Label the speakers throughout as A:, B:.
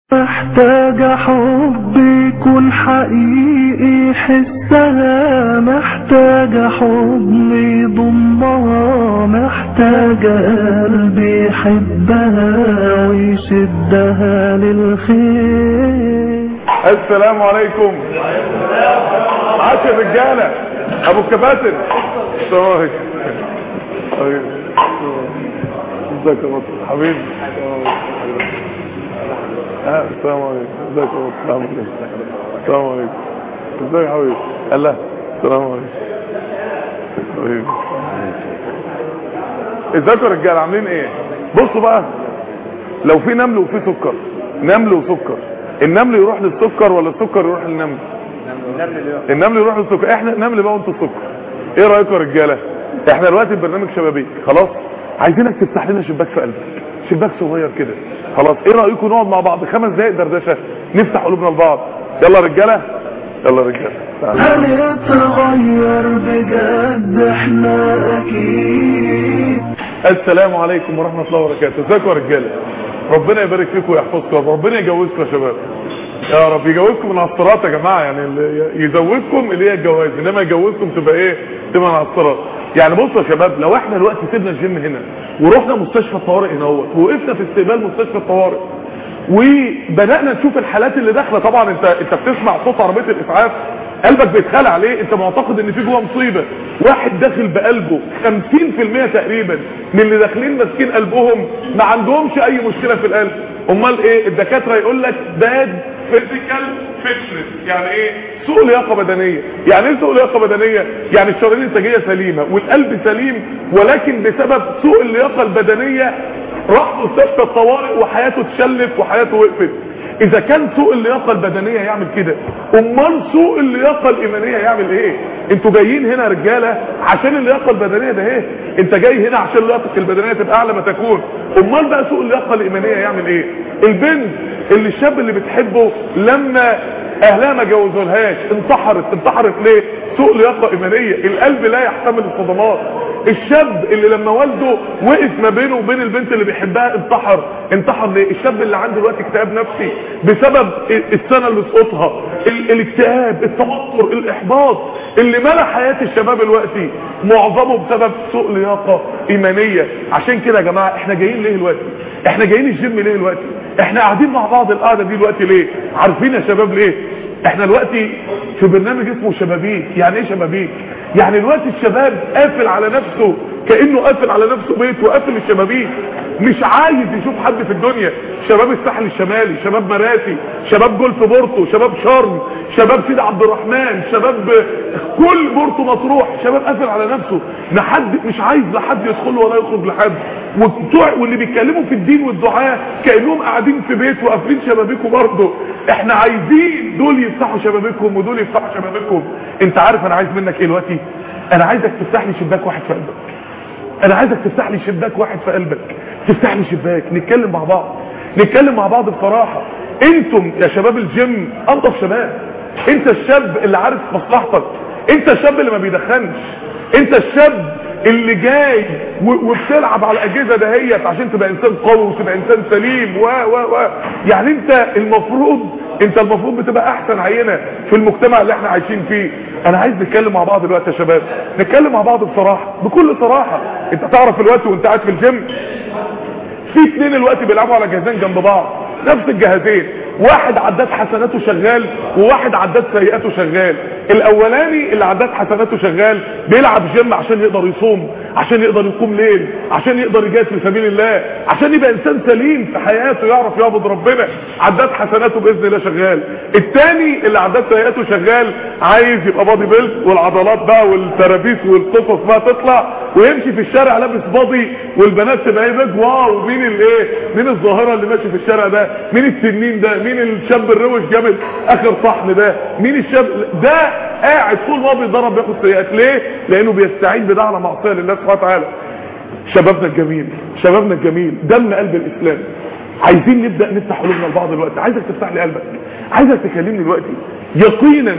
A: محتاجة حب يكون حقيقي حسها محتاجة حضن يضمها محتاجة قلب يحبها ويشدها للخير
B: السلام عليكم عاشر رجاله ابو الكباتن السلام عليكم طيب. ازيك يا مصر حبيبي آه، السلام عليكم ازيك يا مصر السلام عليكم السلام عليكم ازيك يا حبيبي الله السلام عليكم حبيبي ازيكم يا رجاله عاملين ايه بصوا بقى لو في نمل وفي سكر نمل وسكر النمل يروح للسكر ولا السكر يروح للنمل النمل يروح للسكر احنا نمل بقى وانتوا السكر ايه رايكم يا رجاله احنا دلوقتي في برنامج شبابيك خلاص عايزينك تفتح لنا شباك في قلبك شباك صغير كده خلاص ايه رايكم نقعد مع بعض خمس دقايق دردشه نفتح قلوبنا لبعض يلا يا رجاله يلا يا رجاله تعالوا.
A: هنتغير بجد احنا اكيد
B: السلام عليكم ورحمه الله وبركاته ازيكم يا رجاله ربنا يبارك فيكم ويحفظكم ربنا يجوزكم يا شباب يا رب يجوزكم من على الصراط يا جماعه يعني اللي يزوجكم اللي هي الجواز انما يجوزكم تبقى ايه تبقى على الصراط يعني بصوا يا شباب لو احنا دلوقتي سيبنا الجيم هنا ورحنا مستشفى الطوارئ هنا اهوت ووقفنا في استقبال مستشفى الطوارئ وبدانا نشوف الحالات اللي داخله طبعا انت انت بتسمع صوت عربيه الاسعاف قلبك بيتخلع عليه انت معتقد ان في جوه مصيبه واحد داخل بقلبه 50% تقريبا من اللي داخلين ماسكين قلبهم ما عندهمش اي مشكله في القلب امال ايه الدكاتره يقول لك باد فيزيكال فيتنس يعني ايه سوء لياقه بدنيه يعني ايه سوء لياقه بدنيه يعني الشرايين الانتاجيه سليمه والقلب سليم ولكن بسبب سوء اللياقه البدنيه راح مستشفى الطوارئ وحياته اتشلت وحياته وقفت اذا كان سوء اللياقه البدنيه يعمل كده امال سوء اللياقه الايمانيه يعمل ايه انتوا جايين هنا رجاله عشان اللياقه البدنيه ده ايه انت جاي هنا عشان لياقتك البدنيه تبقى اعلى ما تكون امال بقى سوء اللياقه الايمانيه يعمل ايه البنت اللي الشاب اللي بتحبه لما اهلها ما جوزولهاش انتحرت انتحرت ليه سوء لياقه ايمانيه القلب لا يحتمل الصدمات الشاب اللي لما والده وقف ما بينه وبين البنت اللي بيحبها انتحر انتحر ليه الشاب اللي عنده دلوقتي اكتئاب نفسي بسبب السنه اللي سقطها ال- الاكتئاب التوتر الاحباط اللي ملا حياه الشباب دلوقتي معظمه بسبب سوء لياقه ايمانيه عشان كده يا جماعه احنا جايين ليه دلوقتي احنا جايين الجيم ليه دلوقتي احنا قاعدين مع بعض القعده دي دلوقتي ليه عارفين يا شباب ليه احنا دلوقتي في برنامج اسمه شبابيك يعني ايه شبابيك يعني دلوقتي الشباب قافل على نفسه كانه قافل على نفسه بيت وقافل الشبابيك مش عايز يشوف حد في الدنيا شباب الساحل الشمالي شباب مراسي شباب جولف بورتو شباب شرم شباب سيدي عبد الرحمن شباب كل بورتو مطروح شباب قافل على نفسه لحد مش عايز لحد يدخل ولا يخرج لحد وبتوع واللي بيتكلموا في الدين والدعاء كانهم قاعدين في بيت وقافلين شبابيكوا برضه احنا عايزين دول يفتحوا شبابيكهم ودول يفتحوا شبابيكهم انت عارف انا عايز منك ايه دلوقتي انا عايزك تفتح لي شباك واحد في قلبك انا عايزك تفتح لي شباك واحد في قلبك تفتح لي شباك نتكلم مع بعض نتكلم مع بعض بصراحة انتم يا شباب الجيم انضف شباب انت الشاب اللي عارف مصلحتك انت الشاب اللي ما بيدخنش انت الشاب اللي جاي و- وبتلعب على الاجهزه دهيت عشان تبقى انسان قوي وتبقى انسان سليم و و و يعني انت المفروض انت المفروض بتبقى احسن عينه في المجتمع اللي احنا عايشين فيه انا عايز نتكلم مع بعض دلوقتي يا شباب نتكلم مع بعض بصراحه بكل صراحه انت تعرف الوقت وانت قاعد في الجيم في اتنين الوقت بيلعبوا على جهازين جنب بعض نفس الجهازين واحد عداد حسناته شغال وواحد عداد سيئاته شغال الاولاني اللي عداد حسناته شغال بيلعب جيم عشان يقدر يصوم عشان يقدر يقوم ليل عشان يقدر يجاهد في سبيل الله عشان يبقى انسان سليم في حياته يعرف يعبد ربنا عداد حسناته باذن الله شغال التاني اللي عداد سيئاته شغال عايز يبقى بادي بيلد والعضلات بقى والترابيس والقصص بقى تطلع ويمشي في الشارع لابس بادي والبنات تبقى ايه بيج واو مين الايه مين الظاهره اللي ماشي في الشارع ده مين التنين ده مين الشاب الروش جامد اخر صحن ده مين الشاب ده قاعد طول ما هو بيتدرب بياخد سيئات ليه لانه بيستعين بده على معصيه لله سبحانه وتعالى شبابنا الجميل شبابنا الجميل دم قلب الاسلام عايزين نبدا نفتح قلوبنا لبعض دلوقتي عايزك تفتح لي قلبك عايزك تكلمني دلوقتي يقينا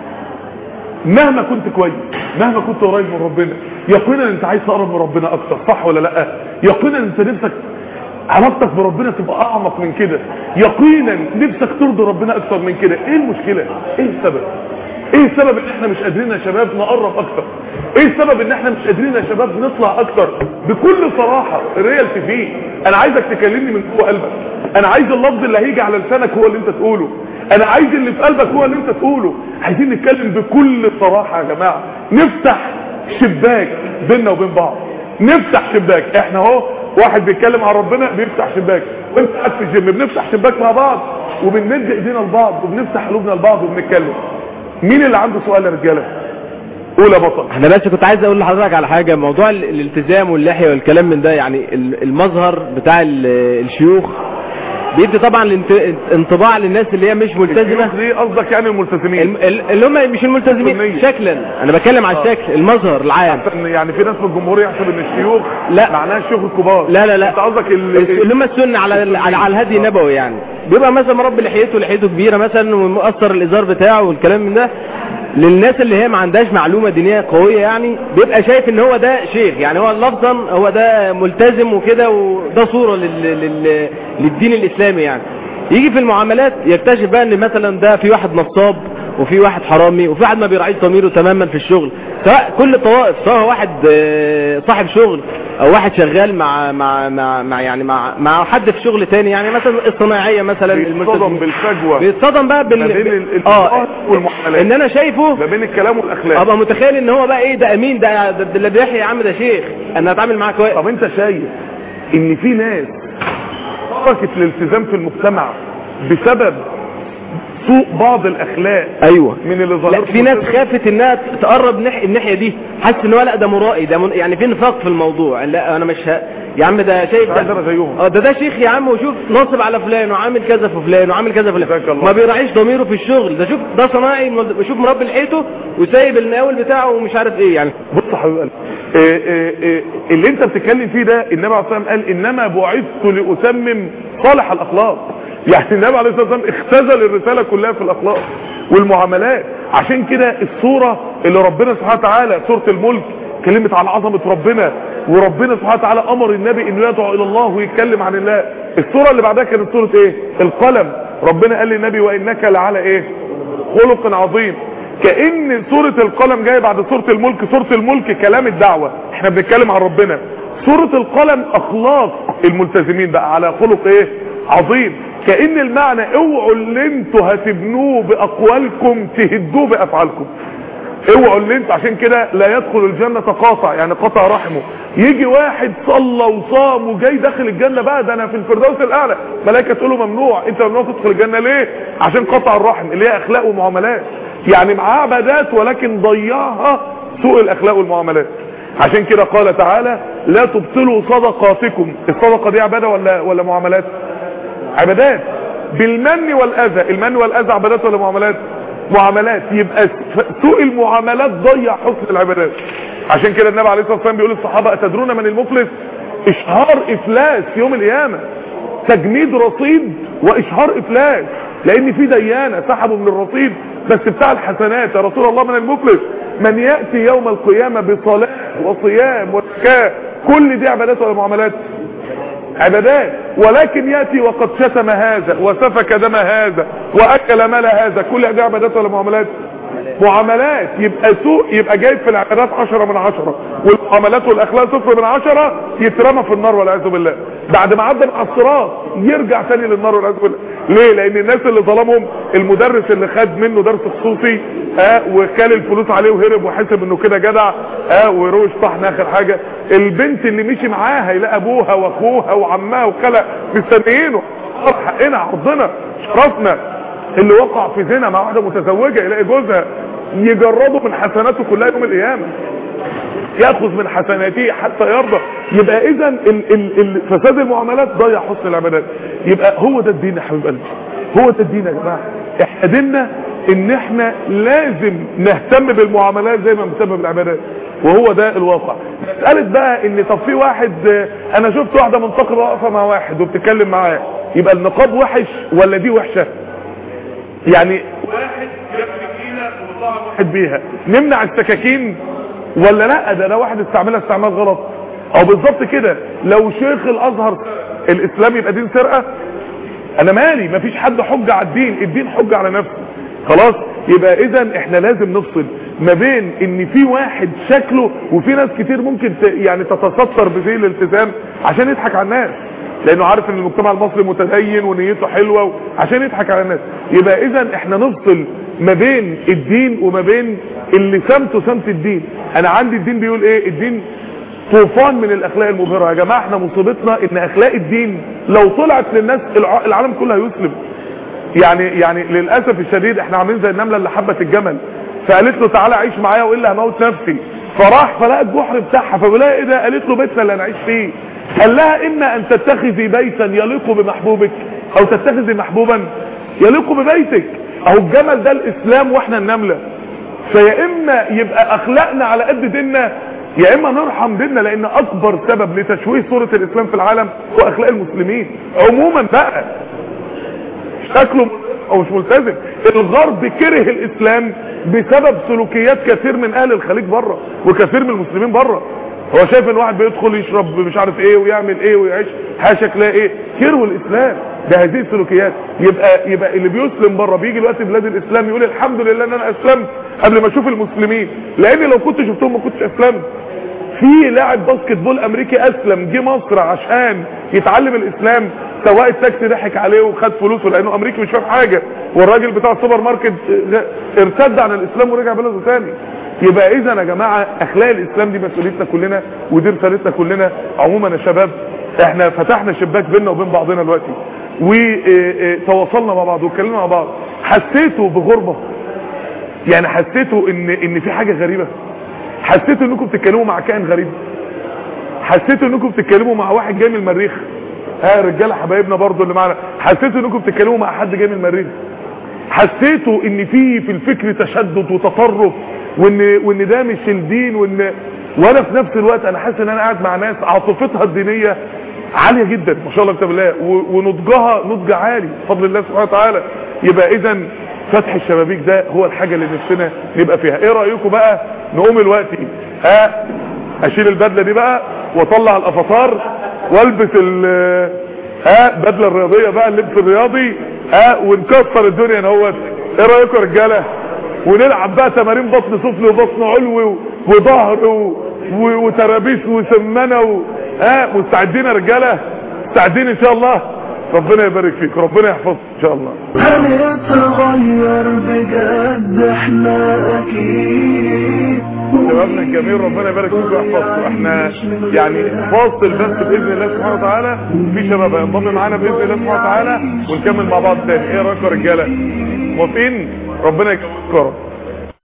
B: مهما كنت كويس مهما كنت قريب من ربنا يقينا انت عايز تقرب من ربنا اكتر صح ولا لا يقينا انت نفسك علاقتك بربنا تبقى اعمق من كده يقينا نفسك ترضي ربنا اكتر من كده ايه المشكله ايه السبب ايه السبب ان احنا مش قادرين يا شباب نقرب اكتر ايه السبب ان احنا مش قادرين يا شباب نطلع اكتر بكل صراحه الريالتي فيه انا عايزك تكلمني من جوه قلبك انا عايز اللفظ اللي هيجي على لسانك هو اللي انت تقوله انا عايز اللي في قلبك هو اللي انت تقوله عايزين نتكلم بكل صراحه يا جماعه نفتح شباك بيننا وبين بعض نفتح شباك احنا اهو واحد بيتكلم عن ربنا بيفتح شباك وانت قاعد في الجيم بنفتح شباك مع بعض وبنمد ايدينا لبعض وبنفتح قلوبنا لبعض وبنتكلم مين اللي عنده سؤال يا رجاله قول يا بطل
C: انا بس كنت عايز اقول لحضرتك على حاجه موضوع ال- الالتزام واللحيه والكلام من ده يعني ال- المظهر بتاع ال- الشيوخ بيدي طبعا الانت- انطباع للناس اللي هي مش ملتزمه
B: الشيوخ دي قصدك يعني الملتزمين
C: الم- ال- اللي هم مش الملتزمين
B: سنية.
C: شكلا انا بتكلم على
B: آه.
C: الشكل المظهر العام
B: عشان يعني في ناس في الجمهور يحسب ان الشيوخ
C: لا.
B: معناها الشيوخ الكبار
C: لا لا لا
B: انت قصدك ال-
C: اللي هم السنه على على, على الهدي النبوي يعني بيبقى مثلا مربي لحيته لحيته كبيره مثلا ومؤثر الازار بتاعه والكلام من ده للناس اللي هي ما عندهاش معلومه دينيه قويه يعني بيبقى شايف ان هو ده شيخ يعني هو لفظا هو ده ملتزم وكده وده صوره لل لل للدين الاسلامي يعني يجي في المعاملات يكتشف بقى ان مثلا ده في واحد نصاب وفي واحد حرامي وفي واحد ما بيراعيش ضميره تماما في الشغل سواء كل الطوائف سواء واحد آه، صاحب شغل او واحد شغال مع مع مع, مع يعني مع مع حد في شغل تاني يعني مثلا الصناعيه مثلا
B: بيتصدم
C: الملتزمين.
B: بالفجوه
C: بيتصدم بقى بال
B: ما بين ال- ال-
C: اه
B: والمعاملات.
C: ان انا شايفه
B: ما بين الكلام والاخلاق
C: ابقى متخيل ان هو بقى ايه ده امين ده, ده, ده اللي بيحيى يا عم ده شيخ انا هتعامل معاه كويس
B: طب انت شايف ان في ناس تركت الالتزام في المجتمع بسبب سوء بعض الاخلاق
C: ايوه
B: من اللي
C: لا
B: ظاهر
C: في ناس خافت انها تقرب نح... الناحيه دي حاسس ان هو لا ده مرائي ده من... يعني في نفاق في الموضوع لا انا مش ه... يا عم ده شايف
B: عايز انا زيهم
C: اه ده ده شيخ يا عم وشوف ناصب على فلان وعامل كذا في فلان وعامل كذا في
B: جزاك
C: فلان
B: الله.
C: ما بيراعيش ضميره في الشغل ده شوف ده صناعي شوف مربي لحيته وسايب المقاول بتاعه ومش عارف ايه يعني
B: بص يا حبيب قلبي إيه إيه إيه اللي انت بتتكلم فيه ده النبي عليه الصلاه والسلام قال انما بعثت لاتمم صالح الاخلاق يعني النبي عليه الصلاه والسلام اختزل الرساله كلها في الاخلاق والمعاملات عشان كده الصوره اللي ربنا سبحانه وتعالى سوره الملك كلمت عن عظمه ربنا وربنا سبحانه وتعالى امر النبي انه يدعو الى الله ويتكلم عن الله الصوره اللي بعدها كانت صوره ايه القلم ربنا قال للنبي وانك لعلى ايه خلق عظيم كأن سورة القلم جاية بعد سورة الملك سورة الملك كلام الدعوة احنا بنتكلم عن ربنا سورة القلم اخلاق الملتزمين بقى على خلق ايه عظيم كأن المعنى اوعوا اللي انتوا هتبنوه باقوالكم تهدوه بافعالكم اوعوا اللي انتوا عشان كده لا يدخل الجنة قاطع يعني قطع رحمه يجي واحد صلى وصام وجاي داخل الجنة بقى ده انا في الفردوس الاعلى ملائكة تقول له ممنوع انت ممنوع تدخل الجنة ليه عشان قطع الرحم اللي هي اخلاق ومعاملات يعني معاه عبادات ولكن ضيعها سوء الاخلاق والمعاملات عشان كده قال تعالى لا تبطلوا صدقاتكم الصدقة دي عبادة ولا ولا معاملات عبادات بالمن والاذى المن والاذى عبادات ولا معاملات معاملات يبقى سوء المعاملات ضيع حسن العبادات عشان كده النبي عليه الصلاه والسلام بيقول للصحابه اتدرون من المفلس اشهار افلاس يوم القيامه تجميد رصيد واشهار افلاس لان في ديانه سحبوا من الرصيد بس بتاع الحسنات يا رسول الله من المفلس من ياتي يوم القيامه بصلاه وصيام وزكاه كل دي عبادات ولا معاملات عبادات ولكن ياتي وقد شتم هذا وسفك دم هذا واكل مال هذا كل دي عبادات ولا معاملات معاملات يبقى سوء يبقى جايب في العبادات عشرة من عشرة والمعاملات والاخلاق صفر من عشرة يترمى في النار والعياذ بالله بعد ما عدى مع الصراط يرجع تاني للنار والعياذ بالله ليه لان الناس اللي ظلمهم المدرس اللي خد منه درس خصوصي ها وكال الفلوس عليه وهرب وحسب انه كده جدع ها وروش طحن اخر حاجه البنت اللي مشي معاها يلاقي ابوها واخوها وعمها وخالها مستنيينه حقنا عرضنا شرفنا اللي وقع في زنا مع واحده متزوجه يلاقي جوزها يجرده من حسناته كلها يوم القيامه ياخذ من حسناته حتى يرضى يبقى اذا ال- ال- ال- فساد المعاملات ضيع حسن العبادات يبقى هو ده الدين يا حبيب قلبي هو ده الدين يا جماعه احنا ديننا ان احنا لازم نهتم بالمعاملات زي ما بنهتم بالعبادات وهو ده الواقع مساله بقى ان طب في واحد آه، انا شفت واحده منتقبه واقفه مع واحد وبتتكلم معاه يبقى النقاب وحش ولا دي وحشه يعني واحد جاب سكينه وطعن واحد بيها نمنع السكاكين ولا لا ده ده واحد استعملها استعمال غلط او بالظبط كده لو شيخ الازهر الاسلام يبقى دين سرقه انا مالي مفيش حد حجه على الدين الدين حجه على نفسه خلاص يبقى اذا احنا لازم نفصل ما بين ان في واحد شكله وفي ناس كتير ممكن ت... يعني تتستر بزي الالتزام عشان يضحك على الناس لانه عارف ان المجتمع المصري متدين ونيته حلوه و... عشان يضحك على الناس يبقى اذا احنا نفصل ما بين الدين وما بين اللي سمته سمت الدين انا عندي الدين بيقول ايه الدين طوفان من الاخلاق المبهره يا جماعه احنا مصيبتنا ان اخلاق الدين لو طلعت للناس الع- العالم كله هيسلم يعني يعني للاسف الشديد احنا عاملين زي النمله اللي حبت الجمل فقالت له تعالى عيش معايا والا هموت نفسي فراح فلقى الجحر بتاعها فبيقول لها ايه ده قالت له بيتنا اللي هنعيش فيه قال لها اما ان تتخذي بيتا يليق بمحبوبك او تتخذي محبوبا يليق ببيتك اهو الجمل ده الاسلام واحنا النمله فيا اما يبقى اخلاقنا على قد ديننا يا اما نرحم ديننا لان اكبر سبب لتشويه صوره الاسلام في العالم هو اخلاق المسلمين عموما بقى شكله او مش ملتزم الغرب كره الاسلام بسبب سلوكيات كثير من اهل الخليج بره وكثير من المسلمين بره هو شايف ان واحد بيدخل يشرب مش عارف ايه ويعمل ايه ويعيش حياه شكلها ايه كرهوا الاسلام بهذه السلوكيات يبقى يبقى اللي بيسلم بره بيجي دلوقتي بلاد الاسلام يقول الحمد لله ان انا اسلمت قبل ما اشوف المسلمين لان لو كنت شفتهم ما كنتش اسلمت في لاعب باسكت بول امريكي اسلم جه مصر عشان يتعلم الاسلام سواق التاكسي ضحك عليه وخد فلوسه لانه امريكي مش فاهم حاجه والراجل بتاع السوبر ماركت اه، ارتد عن الاسلام ورجع بلده تاني يبقى اذا يا جماعه اخلاق الاسلام دي مسؤوليتنا كلنا ودي رسالتنا كلنا عموما يا شباب احنا فتحنا شباك بيننا وبين بعضنا دلوقتي وتواصلنا مع بعض واتكلمنا مع بعض حسيتوا بغربه يعني حسيتوا ان ان في حاجه غريبه حسيتوا انكم بتتكلموا مع كائن غريب حسيتوا انكم بتتكلموا مع واحد جاي من المريخ ها رجاله حبايبنا برضو اللي معانا حسيتوا انكم بتتكلموا مع حد جاي من المريخ حسيتوا ان في في الفكر تشدد وتطرف وان وان ده مش الدين وان وانا في نفس الوقت انا حاسس ان انا قاعد مع ناس عاطفتها الدينيه عاليه جدا ما شاء الله كتاب الله و- ونضجها نضج عالي بفضل الله سبحانه وتعالى يبقى اذا فتح الشبابيك ده هو الحاجه اللي نفسنا نبقى فيها ايه رايكم بقى نقوم دلوقتي ها اشيل البدله دي بقى واطلع الافاتار والبس ال ها بدله الرياضيه بقى اللبس الرياضي ها ونكسر الدنيا اهوت ايه رايكم يا رجاله ونلعب بقى تمارين بطن سفلي وبطن علوي و- وظهر و- و- وترابيس وسمنه و... ها مستعدين يا رجاله مستعدين ان شاء الله ربنا يبارك فيك ربنا يحفظك ان شاء الله
A: هنتغير بجد احنا اكيد
B: شبابنا الجميل ربنا يبارك فيكم ويحفظكم احنا يعني فاصل بس باذن الله سبحانه وتعالى في شباب هينضم معانا باذن الله سبحانه وتعالى ونكمل مع بعض تاني ايه رايكم يا رجاله موافقين ربنا يكرمكم يا رب